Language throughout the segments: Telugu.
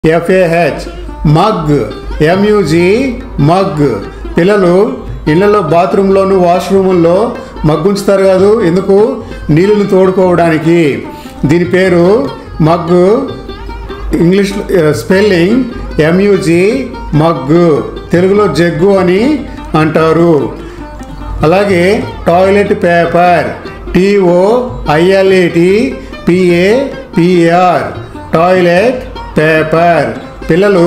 ఎఫ్ఏహెచ్ మగ్ ఎంయూజీ మగ్ పిల్లలు ఇళ్లలో బాత్రూంలోను వాష్రూముల్లో మగ్గు ఉంచుతారు కాదు ఎందుకు నీళ్ళను తోడుకోవడానికి దీని పేరు mug English spelling M U G mug తెలుగులో జగ్గు అని అంటారు అలాగే toilet paper T O I L A T P A P R toilet paper పిల్లలు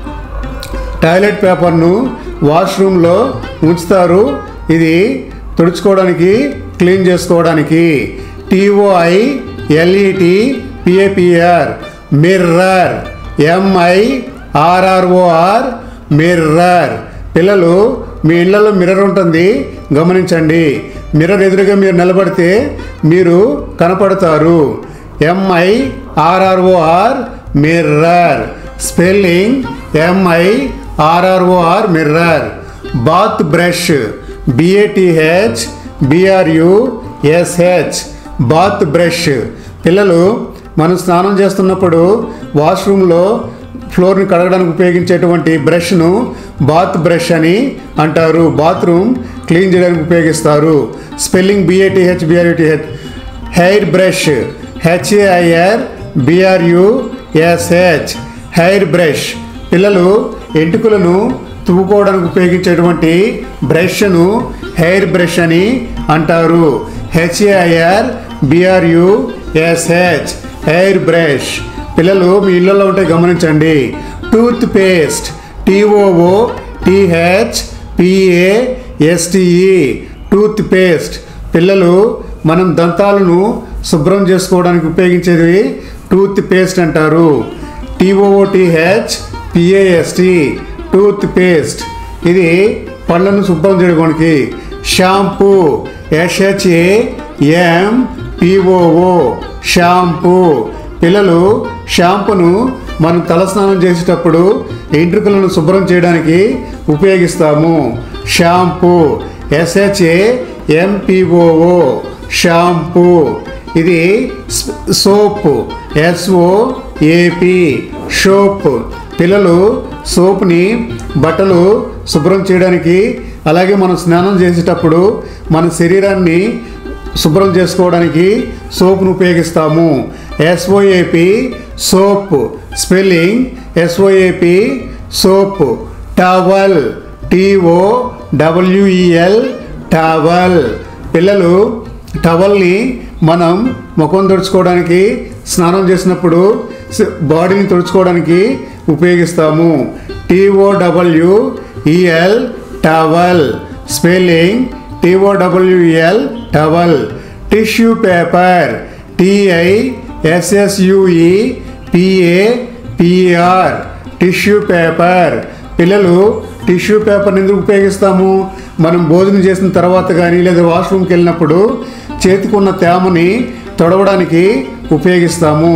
టాయిలెట్ పేపర్ను వాష్రూమ్లో ఉంచుతారు ఇది తుడుచుకోవడానికి క్లీన్ చేసుకోవడానికి T O I L E T P A P R mirror M I R R O R mirror పిల్లలు మీ ఇళ్లలో మిర్రర్ ఉంటుంది గమనించండి మిర్రర్ ఎదురుగా మీరు నిలబడితే మీరు కనపడతారు M I R R O R mirror spelling M I R R O R mirror bath brush B A T H B R U S H bath brush పిల్లలు మనం స్నానం చేస్తున్నప్పుడు వాష్రూమ్లో ఫ్లోర్ని కడగడానికి ఉపయోగించేటువంటి బ్రష్ను బాత్ బ్రష్ అని అంటారు బాత్రూమ్ క్లీన్ చేయడానికి ఉపయోగిస్తారు spelling B A T H B R U T H hair brush H A I R B R U S H hair brush పిల్లలు ఎంటుకలను తువ్వుకోవడానికి ఉపయోగించేటువంటి బ్రష్ను హెయిర్ బ్రష్ అని అంటారు H A I R B R U S H hair brush పిల్లలు మీ ఇళ్ళలో ఉంటే గమనించండి tooth paste T O O T H P A S T E tooth paste పిల్లలు మనం దంతాలను శుభ్రం చేసుకోవడానికి ఉపయోగించేది టూత్ పేస్ట్ అంటారు టీఓఓటీహెచ్ పిఏఎస్టి టూత్ పేస్ట్ ఇది పళ్ళను శుభ్రం చేయడానికి shampoo S H A M P O O shampoo పిల్లలు షాంపూను మనం తలస్నానం చేసేటప్పుడు ఎంట్రుకలను శుభ్రం చేయడానికి ఉపయోగిస్తాము షాంపూ ఎస్హెచ్ఏ ఎంపిఓఓ షాంపూ ఇది సోప్ ఎస్ఓ ఏపి షోప్ పిల్లలు సోప్ని బట్టలు శుభ్రం చేయడానికి అలాగే మనం స్నానం చేసేటప్పుడు మన శరీరాన్ని శుభ్రం చేసుకోవడానికి సోప్ను ఉపయోగిస్తాము S O A P soap spelling S O A P soap towel T O W E L towel పిల్లలు టవల్ని మనం ముఖం తుడుచుకోవడానికి స్నానం చేసినప్పుడు స- బాడీని తుడుచుకోవడానికి ఉపయోగిస్తాము T O W E L towel spelling T O W L towel tissue paper T I S S U E P A P R tissue paper పిల్లలు టిష్యూ పేపర్ని ఎందుకు ఉపయోగిస్తాము మనం భోజనం చేసిన తర్వాత కానీ లేదా వాష్రూమ్కి వెళ్ళినప్పుడు చేతికున్న తేమని తొడవడానికి ఉపయోగిస్తాము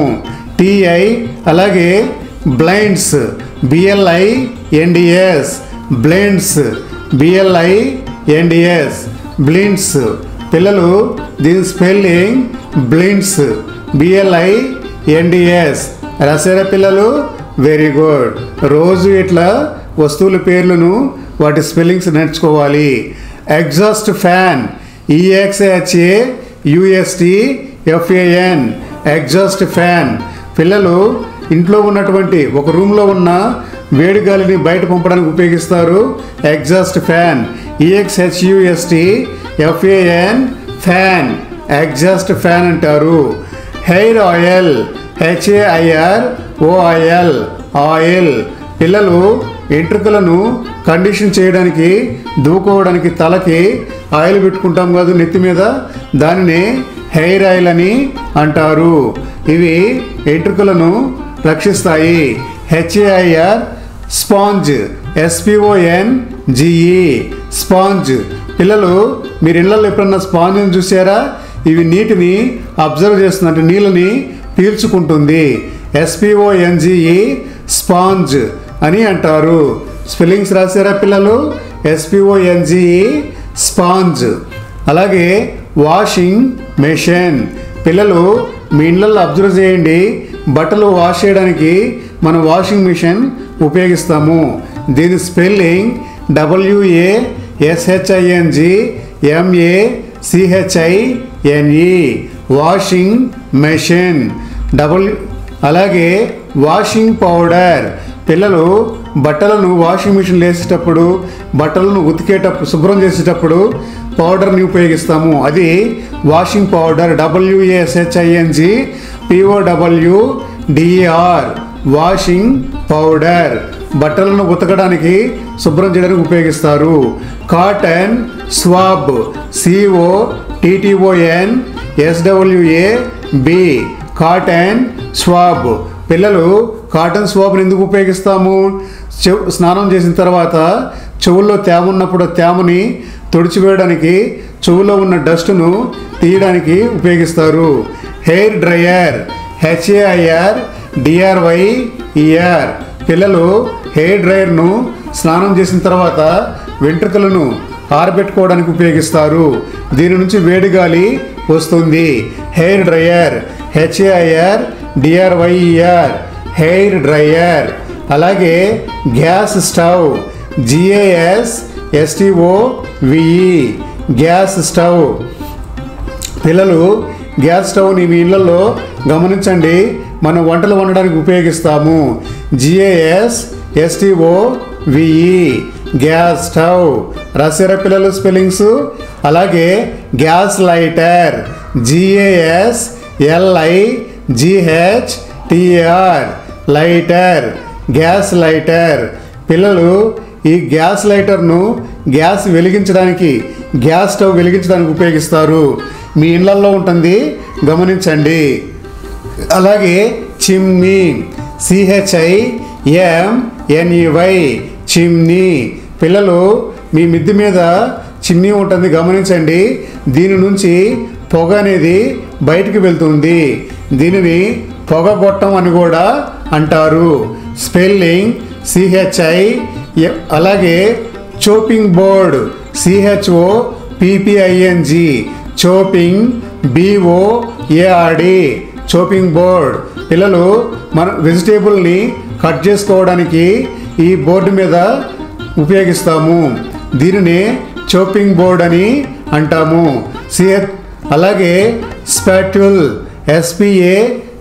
టిఐ అలాగే blinds B L I N D S blinds B L I N D S blinds పిల్లలు దీని స్పెల్లింగ్ బ్లిండ్స్ బిఎల్ఐ ఎన్డిఎస్ రాసారా పిల్లలు వెరీ గుడ్ రోజు ఇట్లా వస్తువుల పేర్లను వాటి స్పెల్లింగ్స్ నేర్చుకోవాలి exhaust fan E X H A U S T F A N exhaust fan పిల్లలు ఇంట్లో ఉన్నటువంటి ఒక రూమ్లో ఉన్న వేడి గాలిని బయట పంపడానికి ఉపయోగిస్తారు exhaust fan E X H U S T F A N fan exhaust fan అంటారు hair oil H A I R O I L oil పిల్లలు ఎంట్రుకలను కండిషన్ చేయడానికి దూకోవడానికి తలకి ఆయిల్ పెట్టుకుంటాం కాదు నెత్తి మీద దానిని హెయిర్ ఆయిల్ అని అంటారు ఇవి ఎంట్రుకలను రక్షిస్తాయి H A I R sponge S P O N G E sponge పిల్లలు మీరు ఇళ్ళల్లో ఎప్పుడన్నా స్పాంజ్ని చూసారా ఇవి నీటిని అబ్జర్వ్ చేస్తుంది అంటే నీళ్ళని పీల్చుకుంటుంది ఎస్పిఓఎన్జిఈ స్పాంజ్ అని అంటారు స్పెల్లింగ్స్ రాశారా పిల్లలు ఎస్పిఓఎన్జిఈ స్పాంజ్ అలాగే వాషింగ్ మెషిన్ పిల్లలు మీ ఇళ్ళల్లో అబ్జర్వ్ చేయండి బట్టలు వాష్ చేయడానికి మనం వాషింగ్ మిషన్ ఉపయోగిస్తాము దీని spelling W A S H I N G M A C H I N E washing machine double అలాగే వాషింగ్ పౌడర్ పిల్లలు బట్టలను వాషింగ్ మిషన్ వేసేటప్పుడు బట్టలను ఉతికేటప్పుడు శుభ్రం చేసేటప్పుడు పౌడర్ని ఉపయోగిస్తాము అది washing powder డబ్ల్యూఏఎస్హెచ్ఐఎన్జి POW DR washing powder బట్టలను ఉతకడానికి శుభ్రం చేయడానికి ఉపయోగిస్తారు cotton swab CO టిటిఓఎన్ SWA B cotton swab పిల్లలు కాటన్ స్వాబ్ని ఎందుకు ఉపయోగిస్తాము చెవు స్నానం చేసిన తర్వాత చెవుల్లో తేమ ఉన్నప్పుడు ఆ తేమని తుడిచివేయడానికి చెవులో ఉన్న డస్ట్ను తీయడానికి ఉపయోగిస్తారు hair dryer H A I R D R Y E R పిల్లలు హెయిర్ డ్రయర్ను స్నానం చేసిన తర్వాత వెంట్రుకలను ఆరబెట్టుకోవడానికి ఉపయోగిస్తారు దీని నుంచి వేడి గాలి వస్తుంది hair dryer H A I R D R Y E R hair dryer అలాగే gas stove G A S S T O V E gas stove పిల్లలు గ్యాస్ స్టవ్ని మీ ఇళ్లలో గమనించండి మనం వంటలు వండడానికి ఉపయోగిస్తాము G A S S T O V E gas stove రాసారా పిల్లలు స్పెల్లింగ్స్ అలాగే gas lighter G A S L I G H T R lighter gas lighter పిల్లలు ఈ గ్యాస్ లైటర్ను గ్యాస్ వెలిగించడానికి గ్యాస్ స్టవ్ వెలిగించడానికి ఉపయోగిస్తారు మీ ఇళ్లల్లో ఉంటుంది గమనించండి అలాగే chimney C H I M N E Y chimney పిల్లలు మీ మిద్ది మీద చిమ్నీ ఉంటుంది గమనించండి దీని నుంచి పొగ అనేది బయటికి వెళ్తుంది దీనిని పొగగొట్టం అని కూడా అంటారు స్పెల్లింగ్ సిహెచ్ఐ అలాగే chopping board C H O P P I N G chopping B O A R D chopping board పిల్లలు మన వెజిటేబుల్ని కట్ చేసుకోవడానికి ఈ బోర్డు మీద ఉపయోగిస్తాము దీనిని చోపింగ్ బోర్డ్ అని అంటాము సిహెచ్ అలాగే స్పాట్యుల్ ఎస్పిఏ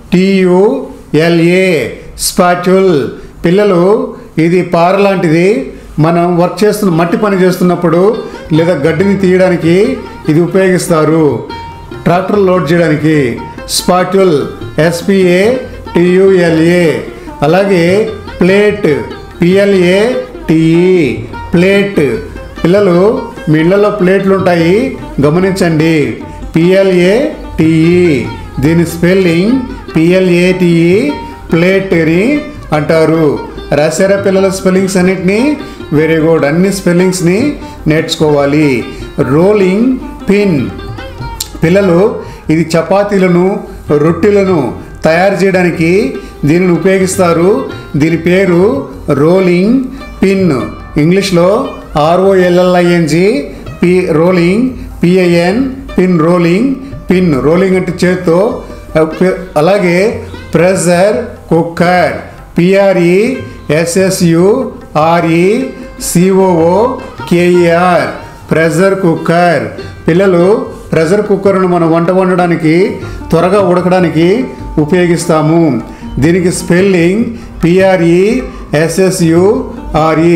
టియుఎల్ఏ స్పాట్యుల్ పిల్లలు ఇది పార లాంటిది మనం వర్క్ చేస్తున్న మట్టి పని చేస్తున్నప్పుడు లేదా గడ్డిని తీయడానికి ఇది ఉపయోగిస్తారు ట్రాక్టర్ లోడ్ చేయడానికి స్పాట్యుల్ ఎస్పిఏ టియుఎల్ఏ అలాగే ప్లేట్ పిఎల్ఏ టిఈ ప్లేట్ పిల్లలు మీ ఇళ్లలో ప్లేట్లు ఉంటాయి గమనించండి పిఎల్ఏ టిఈ దీని స్పెల్లింగ్ పిఎల్ఏటిఈ ప్లేట్ అని అంటారు రాశారా పిల్లల స్పెల్లింగ్స్ అన్నిటినీ వెరీ గుడ్ అన్ని స్పెల్లింగ్స్ని నేర్చుకోవాలి రోలింగ్ పిన్ పిల్లలు ఇది చపాతీలను రొట్టెలను తయారు చేయడానికి దీనిని ఉపయోగిస్తారు దీని పేరు రోలింగ్ పిన్ ఇంగ్లీష్లో ఆర్ఓఎల్ఎల్ఐఎన్జి P rolling PIN pin rolling pin rolling అంటే చేత్తో అలాగే pressure cooker పిఆర్ఈ SSU RE COO కేఈఆర్ pressure cooker పిల్లలు ప్రెషర్ కుక్కర్ను మనం వంట వండడానికి త్వరగా ఉడకడానికి ఉపయోగిస్తాము దీనికి spelling పిఆర్ఈ SSU RE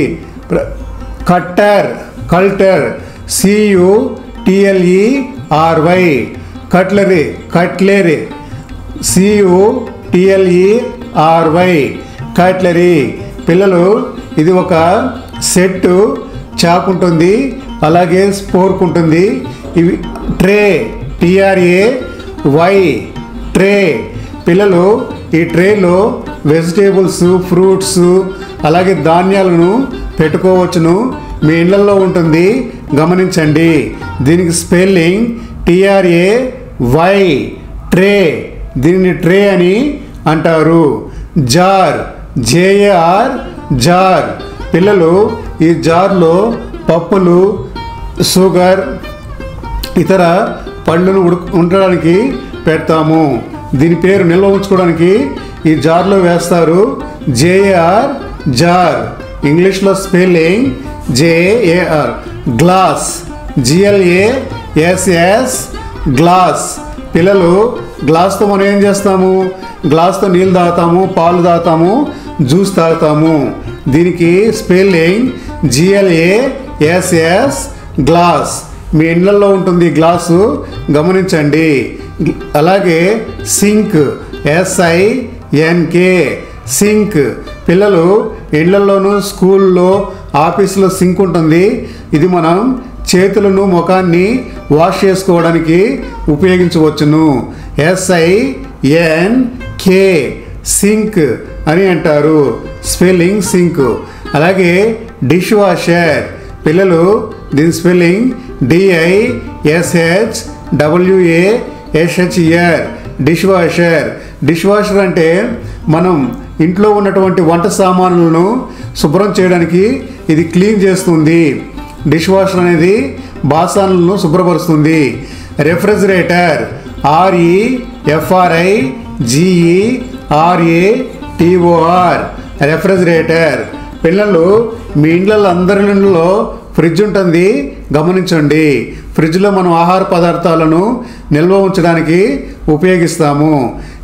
cutter కల్టర్ Cu TLE RY cutlery cutlery Cu TLE RY cutlery పిల్లలు ఇది ఒక సెట్ చాక్ ఉంటుంది అలాగే స్పోర్క్ ఉంటుంది ఇవి ట్రే టిఆర్ఏ వై ట్రే పిల్లలు ఈ ట్రేలో వెజిటేబుల్స్ ఫ్రూట్స్ అలాగే ధాన్యాలను పెట్టుకోవచ్చును మీ ఇళ్లలో ఉంటుంది గమనించండి దీనికి స్పెల్లింగ్ టిఆర్ఏ వై ట్రే దీనిని ట్రే అని అంటారు జార్ జేఏఆర్ జార్ పిల్లలు ఈ జార్లో పప్పులు షుగర్ ఇతర పళ్ళను ఉడక ఉండడానికి పెడతాము దీని పేరు నిల్వ ఉంచుకోవడానికి ఈ జార్లో వేస్తారు జేఆర్ జార్ ఇంగ్లీష్లో spelling J A R glass G L A S S glass పిల్లలు గ్లాస్తో మనం ఏం చేస్తాము గ్లాస్తో నీళ్ళు తాగుతాము పాలు తాగుతాము జ్యూస్ తాగుతాము దీనికి స్పెల్లింగ్ జిఎల్ఏ ఎస్ఎస్ గ్లాస్ మీ ఇండ్లలో ఉంటుంది ఈ గ్లాసు గమనించండి అలాగే సింక్ ఎస్ఐ ఎన్కే సింక్ పిల్లలు ఇళ్లలోనూ స్కూల్లో ఆఫీసులో సింక్ ఉంటుంది ఇది మనం చేతులను ముఖాన్ని వాష్ చేసుకోవడానికి ఉపయోగించవచ్చును ఎస్ఐ ఎన్ కే సింక్ అని అంటారు స్పెల్లింగ్ సింక్ అలాగే డిష్ వాషర్ పిల్లలు దీని spelling D I S H W A S H E R dish washer dish washer అంటే మనం ఇంట్లో ఉన్నటువంటి వంట సామానులను శుభ్రం చేయడానికి ఇది క్లీన్ చేస్తుంది డిష్ వాషర్ అనేది బాసాలను శుభ్రపరుస్తుంది refrigerator R E F R I G E R A T O R refrigerator పిల్లలు మీ ఇండ్లలో అందరి ఇండ్లలో ఫ్రిడ్జ్ ఉంటుంది గమనించండి ఫ్రిడ్జ్లో మనం ఆహార పదార్థాలను నిల్వ ఉంచడానికి ఉపయోగిస్తాము